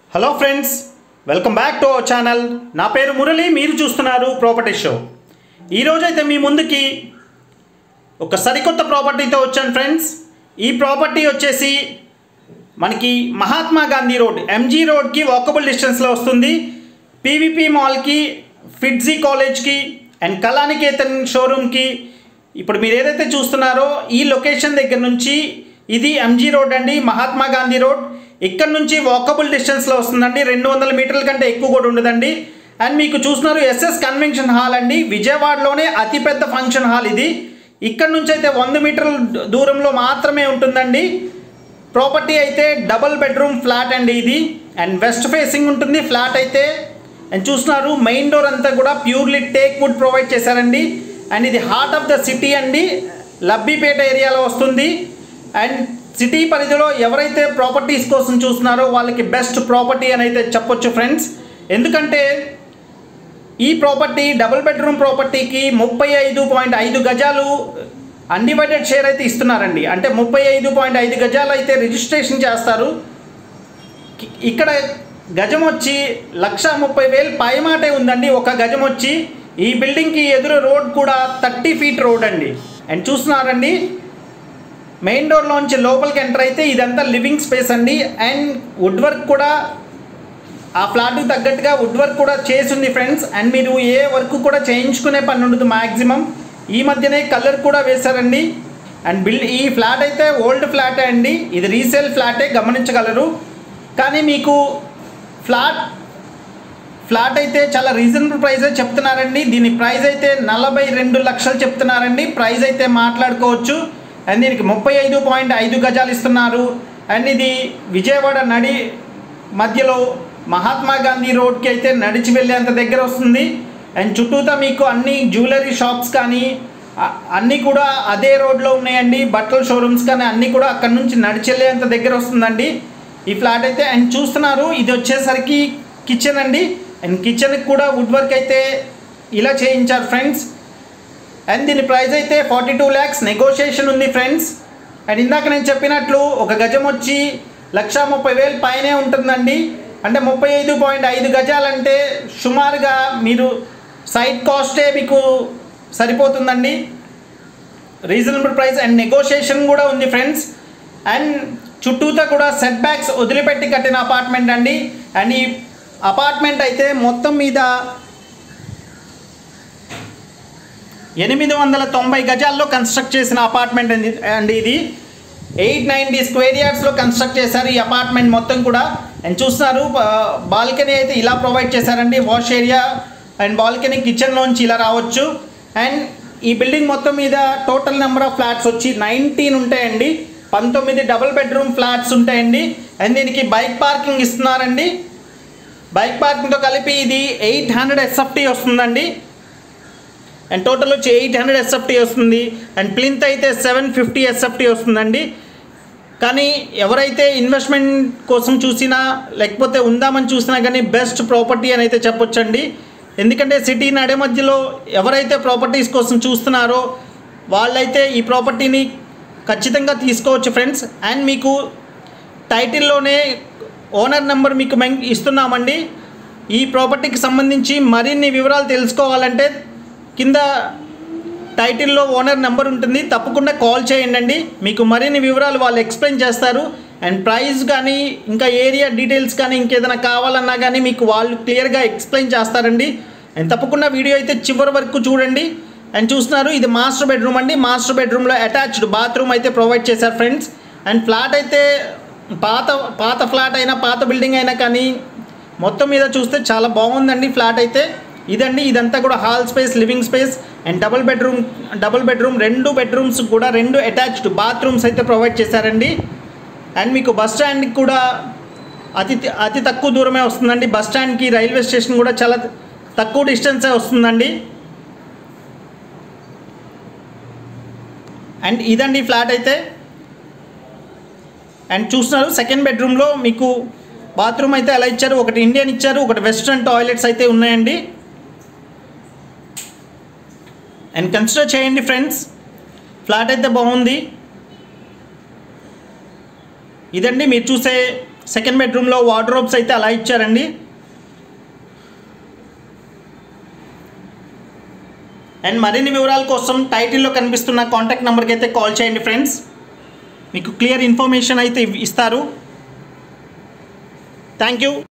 hello friends welcome back to our channel నా పేరు మురళి మీరు చూస్తున్నారు ప్రాపర్టీ షో ఈరోజైతే మీ ముందుకి ఒక సరికొత్త ప్రాపర్టీతో వచ్చాను ఫ్రెండ్స్ ఈ ప్రాపర్టీ వచ్చేసి మనకి మహాత్మా గాంధీ రోడ్ ఎంజీ రోడ్కి వాకబుల్ డిస్టెన్స్లో వస్తుంది పీవీపీ మాల్కి ఫిడ్జీ కాలేజ్కి అండ్ కళానికేతన్ షోరూమ్కి ఇప్పుడు మీరు ఏదైతే చూస్తున్నారో ఈ లొకేషన్ దగ్గర నుంచి ఇది ఎంజీ రోడ్ అండి మహాత్మా గాంధీ రోడ్ ఇక్కడ నుంచి వాకబుల్ డిస్టెన్స్లో వస్తుందండి రెండు వందల మీటర్ల కంటే ఎక్కువ కూడా ఉండదండి అండ్ మీకు చూస్తున్నారు ఎస్ఎస్ కన్వెన్షన్ హాల్ అండి విజయవాడలోనే అతిపెద్ద ఫంక్షన్ హాల్ ఇది ఇక్కడ నుంచి అయితే వంద మీటర్ల దూరంలో మాత్రమే ఉంటుందండి ప్రాపర్టీ అయితే డబుల్ బెడ్రూమ్ ఫ్లాట్ అండి ఇది అండ్ వెస్ట్ ఫేసింగ్ ఉంటుంది ఫ్లాట్ అయితే అండ్ చూస్తున్నారు మెయిన్ డోర్ అంతా కూడా ప్యూర్లీ టేక్ వుడ్ ప్రొవైడ్ చేశారండి అండ్ ఇది హార్ట్ ఆఫ్ ద సిటీ అండి లబ్బిపేట ఏరియాలో వస్తుంది అండ్ సిటీ పరిధిలో ఎవరైతే ప్రాపర్టీస్ కోసం చూస్తున్నారో వాళ్ళకి బెస్ట్ ప్రాపర్టీ అని అయితే చెప్పొచ్చు ఫ్రెండ్స్ ఎందుకంటే ఈ ప్రాపర్టీ డబుల్ బెడ్రూమ్ ప్రాపర్టీకి ముప్పై ఐదు పాయింట్ ఐదు గజాలు అన్డివైడెడ్ షేర్ అయితే ఇస్తున్నారండి అంటే ముప్పై ఐదు పాయింట్ ఐదు గజాలు అయితే రిజిస్ట్రేషన్ చేస్తారు కి- ఇక్కడ గజం వచ్చి లక్ష ముప్పై వేలు పైమాటే ఉందండి ఒక గజం వచ్చి ఈ బిల్డింగ్కి ఎదురు రోడ్ కూడా థర్టీ ఫీట్ రోడ్ అండి అండ్ చూస్తున్నారండి మెయిన్ డోర్లోంచి లోపలికి ఎంటర్ అయితే ఇదంతా లివింగ్ స్పేస్ అండి అండ్ వుడ్ వర్క్ కూడా ఆ ఫ్లాట్కి తగ్గట్టుగా వుడ్ వర్క్ కూడా చేసి ఉంది ఫ్రెండ్స్ అండ్ మీరు ఏ వర్క్ కూడా చేయించుకునే పని ఉండదు మ్యాక్సిమం ఈ మధ్యనే కలర్ కూడా వేశారండి అండ్ బిల్ ఈ ఫ్లాట్ అయితే ఓల్డ్ ఫ్లాటే అండి ఇది రీసేల్ ఫ్లాటే గమనించగలరు కానీ మీకు ఫ్లాట్ ఫ్లాట్ అయితే చాలా రీజనబుల్ ప్రైస్ చెప్తున్నారండి దీని ప్రైస్ అయితే నలభై రెండు లక్షలు చెప్తున్నారండి ప్రైస్ అయితే మాట్లాడుకోవచ్చు అండ్ దీనికి ముప్పై ఐదు పాయింట్ ఐదు గజాలు ఇస్తున్నారు అండ్ ఇది విజయవాడ నడి మధ్యలో మహాత్మా గాంధీ రోడ్కి అయితే నడిచి వెళ్ళేంత దగ్గర వస్తుంది అండ్ చుట్టూతా మీకు అన్ని జ్యువెలరీ షాప్స్ కానీ అ- అన్నీ కూడా అదే రోడ్లో ఉన్నాయండి బట్టల షోరూమ్స్ కానీ అన్నీ కూడా అక్కడ నుంచి నడిచి వెళ్ళేంత దగ్గర వస్తుందండి ఈ ఫ్లాట్ అయితే అండ్ చూస్తున్నారు ఇది వచ్చేసరికి కిచెన్ అండి అండ్ కిచెన్కి కూడా వుడ్ వర్క్ అయితే ఇలా చేయించారు ఫ్రెండ్స్ అండ్ దీని ప్రైస్ అయితే ఫార్టీ టూ ల్యాక్స్ నెగోషియేషన్ ఉంది ఫ్రెండ్స్ అండ్ ఇందాక నేను చెప్పినట్లు ఒక గజం వచ్చి లక్ష ముప్పై వేలు పైనే ఉంటుందండి అంటే ముప్పై ఐదు పాయింట్ ఐదు గజాలంటే సుమారుగా మీరు సైట్ కాస్టే మీకు సరిపోతుందండి రీజనబుల్ ప్రైస్ అండ్ నెగోషియేషన్ కూడా ఉంది ఫ్రెండ్స్ అండ్ చుట్టూతా కూడా సెట్ బ్యాక్స్ వదిలిపెట్టి కట్టిన అపార్ట్మెంట్ అండి అండ్ ఈ అపార్ట్మెంట్ అయితే మొత్తం మీద ఎనిమిది వందల తొంభై గజాల్లో కన్స్ట్రక్ట్ చేసిన అపార్ట్మెంట్ అండి అండి ఇది ఎయిట్ నైంటీ స్క్వేర్ యార్డ్స్లో కన్స్ట్రక్ట్ చేశారు ఈ అపార్ట్మెంట్ మొత్తం కూడా అండ్ చూస్తున్నారు బాల్కనీ అయితే ఇలా ప్రొవైడ్ చేశారండి వాష్ ఏరియా అండ్ బాల్కనీ కిచెన్లోంచి ఇలా రావచ్చు అండ్ ఈ బిల్డింగ్ మొత్తం మీద టోటల్ నెంబర్ ఆఫ్ ఫ్లాట్స్ వచ్చి నైన్టీన్ ఉంటాయండి పంతొమ్మిది డబుల్ బెడ్రూమ్ ఫ్లాట్స్ ఉంటాయండి అండ్ దీనికి బైక్ పార్కింగ్ ఇస్తున్నారండి బైక్ పార్కింగ్తో కలిపి ఇది ఎయిట్ హండ్రెడ్ ఎస్ఎఫ్టీ వస్తుందండి అండ్ టోటల్ వచ్చి ఎయిట్ హండ్రెడ్ ఎస్ఎఫ్టీ వస్తుంది అండ్ ప్లింత్ అయితే సెవెన్ ఫిఫ్టీ ఎస్ఎఫ్టీ వస్తుందండి కానీ ఎవరైతే ఇన్వెస్ట్మెంట్ కోసం చూసినా లేకపోతే ఉందామని చూసినా కానీ బెస్ట్ ప్రాపర్టీ అని అయితే చెప్పొచ్చండి ఎందుకంటే సిటీ నడే మధ్యలో ఎవరైతే ప్రాపర్టీస్ కోసం చూస్తున్నారో వాళ్ళైతే ఈ ప్రాపర్టీని ఖచ్చితంగా తీసుకోవచ్చు ఫ్రెండ్స్ అండ్ మీకు టైటిల్లోనే ఓనర్ నెంబర్ మీకు మెన్ ఇస్తున్నామండి ఈ ప్రాపర్టీకి సంబంధించి మరిన్ని వివరాలు తెలుసుకోవాలంటే కింద టైటిల్లో ఓనర్ నెంబర్ ఉంటుంది తప్పకుండా కాల్ చేయండి మీకు మరిన్ని వివరాలు వాళ్ళు ఎక్స్ప్లెయిన్ చేస్తారు అండ్ ప్రైస్ కానీ ఇంకా ఏరియా డీటెయిల్స్ కానీ ఇంకేదైనా కావాలన్నా కానీ మీకు వాళ్ళు క్లియర్గా ఎక్స్ప్లెయిన్ చేస్తారండి అండ్ తప్పకుండా వీడియో అయితే చివరి వరకు చూడండి అండ్ చూస్తున్నారు ఇది మాస్టర్ బెడ్రూమ్ అండి మాస్టర్ బెడ్రూమ్లో అటాచ్డ్ బాత్రూమ్ అయితే ప్రొవైడ్ చేశారు ఫ్రెండ్స్ అండ్ ఫ్లాట్ అయితే పాత పాత ఫ్లాట్ అయినా పాత బిల్డింగ్ అయినా కానీ మొత్తం మీద చూస్తే చాలా బాగుందండి ఫ్లాట్ అయితే ఇదండి ఇదంతా కూడా hall space living space and double bedroom double bedroom రెండు బెడ్రూమ్స్ కూడా రెండు అటాచ్డ్ బాత్రూమ్స్ అయితే ప్రొవైడ్ చేశారండి అండ్ మీకు బస్ స్టాండ్కి కూడా అతి అతి తక్కువ దూరమే వస్తుందండి బస్ స్టాండ్కి రైల్వే స్టేషన్ కూడా చాలా తక్కువ డిస్టెన్సే వస్తుందండి అండ్ ఇదండి ఫ్లాట్ అయితే అండ్ చూస్తున్నారు సెకండ్ బెడ్రూమ్లో మీకు బాత్రూమ్ అయితే ఎలా ఇచ్చారు ఒకటి ఇండియన్ ఇచ్చారు ఒకటి వెస్ట్రన్ టాయిలెట్స్ అయితే ఉన్నాయండి అండ్ కన్సిడర్ చేయండి ఫ్రెండ్స్ ఫ్లాట్ అయితే బాగుంది ఇదండి మీరు చూసే సెకండ్ బెడ్రూమ్లో వార్డ్రోబ్స్ అయితే అలా ఇచ్చారండి అండ్ మరిన్ని వివరాల కోసం టైటిల్లో కనిపిస్తున్న కాంటాక్ట్ నెంబర్కి అయితే కాల్ చేయండి ఫ్రెండ్స్ మీకు క్లియర్ ఇన్ఫర్మేషన్ అయితే ఇవ్- ఇస్తారు థ్యాంక్ యూ